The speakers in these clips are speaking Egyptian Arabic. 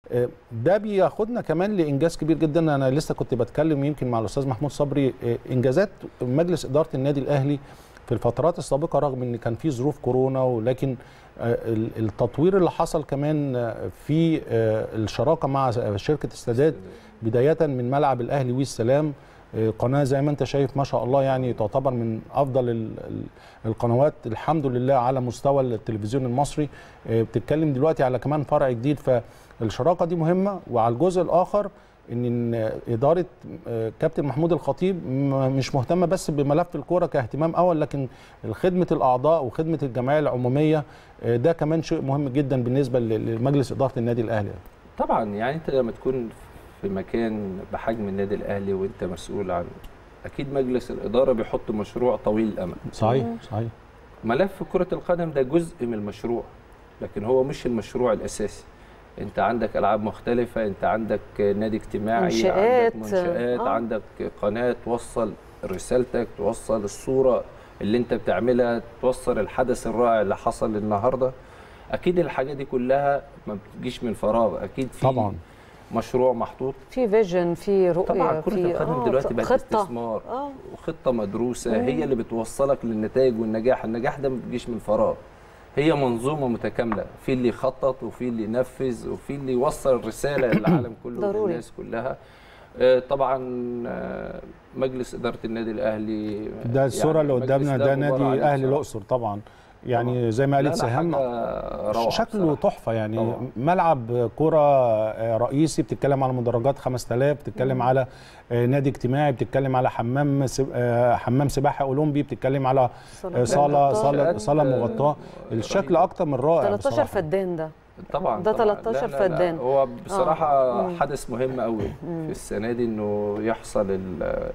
آه، ده بياخدنا كمان لانجاز كبير جدا انا لسه كنت بتكلم يمكن مع الاستاذ محمود صبري آه، انجازات مجلس اداره النادي الاهلي في الفترات السابقه رغم ان كان في ظروف كورونا ولكن آه، ال- التطوير اللي حصل كمان آه، في آه، الشراكه مع شركه استادات بدايه من ملعب الاهلي والسلام آه، قناه زي ما انت شايف ما شاء الله يعني تعتبر من افضل ال- ال- القنوات الحمد لله على مستوى التلفزيون المصري آه، بتتكلم دلوقتي على كمان فرع جديد فالشراكه دي مهمه وعلى الجزء الاخر ان إن اداره آه، كابتن محمود الخطيب م- مش مهتمه بس بملف الكوره كاهتمام اول لكن خدمه الاعضاء وخدمه الجمعيه العموميه آه، ده كمان شيء مهم جدا بالنسبه ل- لمجلس اداره النادي الاهلي طبعا يعني انت لما تكون في مكان بحجم النادي الاهلي وانت مسؤول عن اكيد مجلس الاداره بيحط مشروع طويل الامد صحيح صحيح ملف كره القدم ده جزء من المشروع لكن هو مش المشروع الاساسي انت عندك العاب مختلفه انت عندك نادي اجتماعي منشآت. عندك منشآت آه. عندك قناه توصل رسالتك توصل الصوره اللي انت بتعملها توصل الحدث الرائع اللي حصل النهارده اكيد الحاجات دي كلها ما بتجيش من فراغ اكيد في طبعا مشروع محطوط في فيجن في رؤيه طبعا كره في القدم آه، دلوقتي بقت خطه استثمار اه وخطه مدروسه هي اللي بتوصلك للنتائج والنجاح النجاح ده ما بيجيش من فراغ هي منظومه متكامله في اللي يخطط وفي اللي ينفذ وفي اللي يوصل الرساله للعالم كله ضروري. وللناس كلها آه، طبعا آه، مجلس اداره النادي الاهلي ده الصوره اللي المجلس قدامنا ده مبارك نادي عليه اهلي بصراحة. الاقصر طبعا يعني طبعاً. زي ما لا، قالت لا، سهام حاجة روعة شكله بصراحة. تحفه يعني طبعاً. ملعب كره آه، رئيسي بتتكلم على مدرجات 5000 بتتكلم على آه، نادي اجتماعي بتتكلم على حمام سب- آه، حمام سباحه اولمبي بتتكلم على آه، صاله صاله منشآت، صاله آه، مغطاه الشكل رهيبة. اكتر من رائع 13 بصراحة. فدان ده طبعا ده طبعاً. 13 لا، لا، لا. فدان. هو بصراحه مم. حدث مهم قوي في السنه دي انه يحصل ال-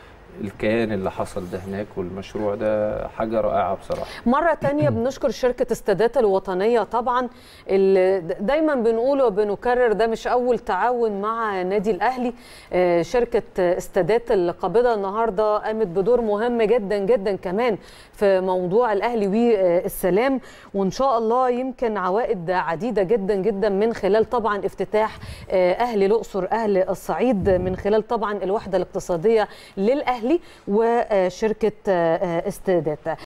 الكيان اللي حصل ده هناك والمشروع ده حاجه رائعه بصراحه مرة تانية بنشكر شركة استادات الوطنية طبعا اللي دايما بنقول وبنكرر ده مش أول تعاون مع نادي الأهلي آه، شركة استادات القابضة النهاردة قامت بدور مهم جدا جدا كمان في موضوع الأهلي والسلام وإن شاء الله يمكن عوائد عديدة جدا جدا من خلال طبعا افتتاح آه، أهل الأقصر أهل الصعيد من خلال طبعا الوحدة الاقتصادية للأهلي وشركة آه، آه، استادات